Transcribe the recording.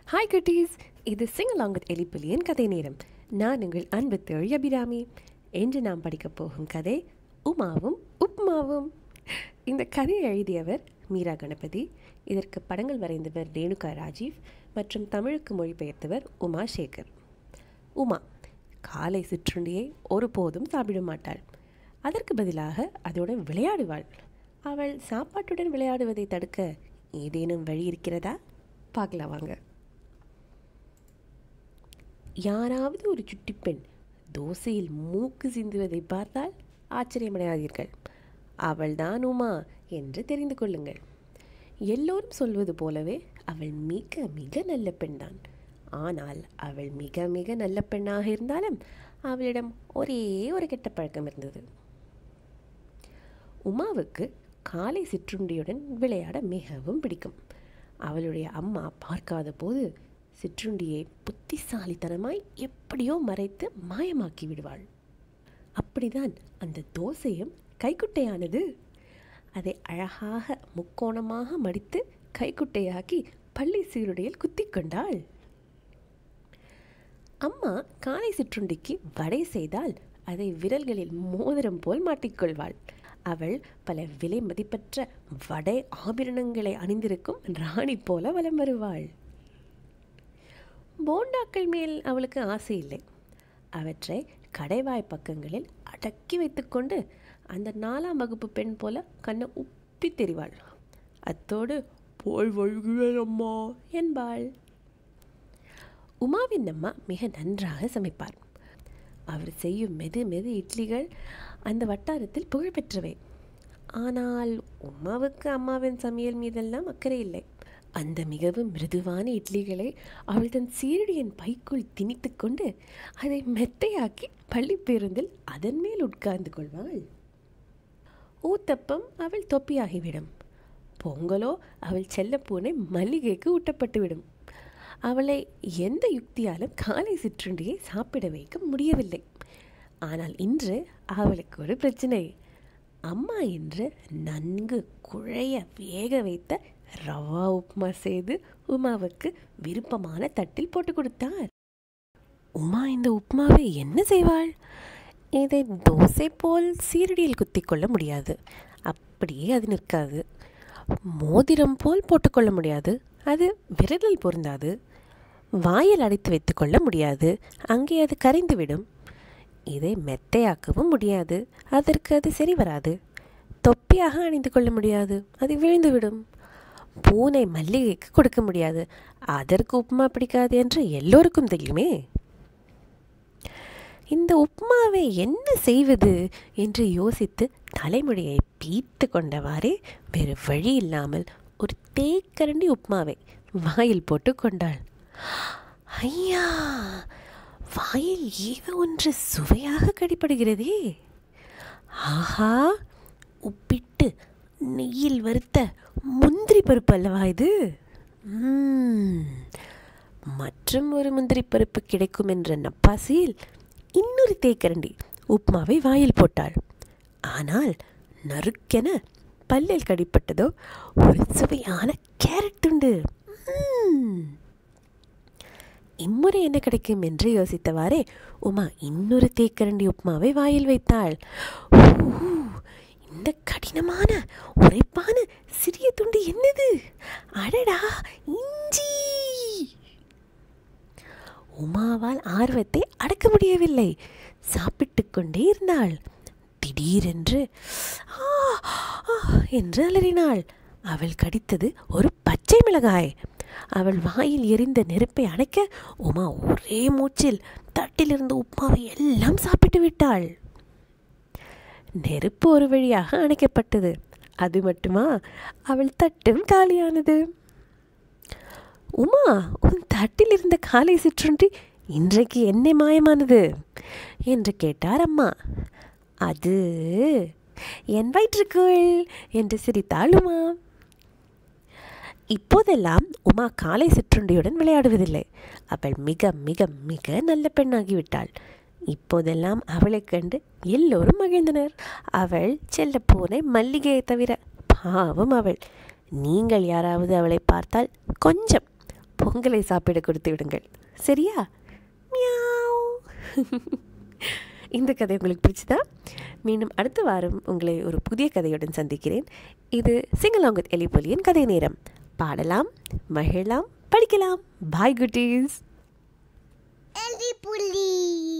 hi குட்டீஸ் இது சிங்கலாங் with எலிப்புலியன் கதை நேரம் நான் உங்கள் அன்பு தோழி அபிராமி என்று நாம் படிக்கப் போகும் கதை உமாவும் உப்மாவும் இந்த கதையை எழுதியவர் மீரா கணபதி இதற்கு படங்கள் வரைந்தவர் ரேணுகா ராஜீவ் மற்றும் தமிழுக்கு மொழிபெயர்த்தவர் உமா சேகர் உமா காலை சிற்றுண்டியை ஒருபோதும் சாப்பிட மாட்டாள் அதற்கு பதிலாக அதோடு விளையாடுவாள் அவள் சாப்பாட்டுடன் விளையாடுவதை தடுக்க ஏதேனும் வழி இருக்கிறதா பார்க்கலாம் வாங்க யாராவது ஒரு சுட்டி பெண் தோசையில் மூக்கு சிந்துவதை பார்த்தால் ஆச்சரியமடையாதீர்கள் அவள்தான் உமா என்று தெரிந்து கொள்ளுங்கள் எல்லோரும் சொல்வது போலவே அவள் மிக மிக நல்ல பெண்தான் ஆனால் அவள் மிக மிக நல்ல பெண்ணாக இருந்தாலும் அவளிடம் ஒரே ஒரு கெட்ட பழக்கம் இருந்தது உமாவுக்கு காலை சிற்றுண்டியுடன் விளையாட மிகவும் பிடிக்கும் அவளுடைய அம்மா பார்க்காத போது சிற்றுண்டியை புத்திசாலித்தனமாய் எப்படியோ மறைத்து மாயமாக்கி விடுவாள் அப்படிதான் அந்த தோசையும் கைக்குட்டையானது அதை அழகாக முக்கோணமாக மடித்து கைக்குட்டையாக்கி பள்ளி சீருடையில் குத்திக் கொண்டாள் அம்மா காலை சிற்றுண்டிக்கு வடை செய்தால் அதை விரல்களில் மோதிரம் போல் மாட்டிக்கொள்வாள் அவள் பல விலை மதிப்பற்ற வடை ஆபரணங்களை அணிந்திருக்கும் ராணி போல வலம் வருவாள் போண்டாக்கள் மேல் அவளுக்கு ஆசை இல்லை அவற்றை கடைவாய் பக்கங்களில் அடக்கி வைத்துக்கொண்டு அந்த நாலாம் வகுப்பு பெண் போல கண்ணை உப்பி தெரிவாள் அத்தோடு போய் வழுகுவேன் அம்மா என்பாள் உமாவின் அம்மா மிக நன்றாக சமைப்பார் அவர் செய்யும் மெது மெது இட்லிகள் அந்த வட்டாரத்தில் புகழ்பெற்றவை ஆனால் உமாவுக்கு அம்மாவின் சமையல் மீதெல்லாம் அக்கறை இல்லை அந்த மிகவும் மிருதுவான இட்லிகளை அவள் தன் சீரடியின் பைக்குள் திணித்து கொண்டு அதை மெத்தையாக்கி பள்ளி பேருந்தில் அதன் மேல் உட்கார்ந்து கொள்வாள் ஊத்தப்பம் அவள் தொப்பியாகிவிடும் பொங்கலோ அவள் செல்லப்பூனை மல்லிகைக்கு ஊட்டப்பட்டுவிடும் அவளை எந்த யுக்தியாலும் காலை சிற்றுண்டியை சாப்பிட வைக்க முடியவில்லை ஆனால் இன்று அவளுக்கு ஒரு பிரச்சனை அம்மா இன்று நன்கு குழைய வேக வைத்த ரவா உப்புமா செய்து உமாவுக்கு விருப்பமான தட்டில் போட்டு கொடுத்தார் உமா இந்த உப்புமாவை என்ன செய்வாள் இதை தோசை போல் சீரடியில் குத்தி கொள்ள முடியாது அப்படியே அது நிற்காது மோதிரம் போல் போட்டுக்கொள்ள முடியாது அது விரலில் பொருந்தாது வாயில் அடைத்து வைத்துக்கொள்ள முடியாது அங்கே அது கரைந்துவிடும் இதை மெத்தையாக்கவும் முடியாது அதற்கு அது சரி வராது தொப்பியாக அணிந்து கொள்ள முடியாது அது விழுந்துவிடும் பூனை மல்லிகைக்கு கொடுக்க முடியாது அதற்கு உப்புமா பிடிக்காது என்று எல்லோருக்கும் தெரியுமே இந்த உப்மாவை என்ன செய்வது என்று யோசித்து தலைமுடியை பீத்து கொண்டவாறே வேறு வழி இல்லாமல் ஒரு தேக்கரண்டி உப்மாவை வாயில் போட்டு கொண்டாள் ஐயா வாயில் ஏதோ ஒன்று சுவையாக கடிப்படுகிறதே ஆஹா உப்பிட்டு நெய்யில் வறுத்த முந்திரி பருப்பு அல்லவா இது மற்றும் ஒரு முந்திரி பருப்பு கிடைக்கும் என்ற நப்பாசியில் இன்னொரு தேக்கரண்டி உப்மாவை வாயில் போட்டாள் ஆனால் நறுக்கென பல்லில் கடிப்பட்டதோ ஒரு சுவையான கேரட் துண்டு இம்முறை என்ன கிடைக்கும் என்று யோசித்தவாறே உமா இன்னொரு தேக்கரண்டி உப்மாவை வாயில் வைத்தாள் இந்த கடினமான உரைப்பான சிறிய துண்டு என்னது அடடா இஞ்சி உமாவால் ஆர்வத்தை அடக்க முடியவில்லை சாப்பிட்டு கொண்டே இருந்தாள் திடீரென்று என்று அலறினாள் அவள் கடித்தது ஒரு பச்சை மிளகாய் அவள் வாயில் எரிந்த நெருப்பை அணைக்க உமா ஒரே மூச்சில் தட்டிலிருந்து உப்மாவை எல்லாம் சாப்பிட்டு விட்டாள் நெருப்பு ஒரு வழியாக அணைக்கப்பட்டது அது மட்டுமா அவள் தட்டும் காலியானது உமா உன் தட்டில் இருந்த காலை சிற்றுன்றி இன்றைக்கு என்ன மாயமானது என்று கேட்டார் அம்மா அது என் வயிற்றுக்குள் என்று சிரித்தாள் உமா இப்போதெல்லாம் உமா காலை சிற்றுண்டியுடன் விளையாடுவதில்லை அவள் மிக மிக மிக நல்ல பெண்ணாகிவிட்டாள் இப்போதெல்லாம் அவளைக் கண்டு எல்லோரும் மகிழ்ந்தனர் அவள் செல்ல பூனை மல்லிகையை தவிர பாவம் அவள் நீங்கள் யாராவது அவளை பார்த்தால் கொஞ்சம் பொங்கலை சாப்பிட கொடுத்து விடுங்கள் சரியா மியாவ் இந்த கதை உங்களுக்கு பிடிச்சதா மீண்டும் அடுத்த வாரம் உங்களை ஒரு புதிய கதையுடன் சந்திக்கிறேன் இது சிங்கலாங் வித் எலிபொலியின் கதை நேரம் பாடலாம் மகிழலாம் படிக்கலாம் பாய் குட்டீஸ் எலி புலி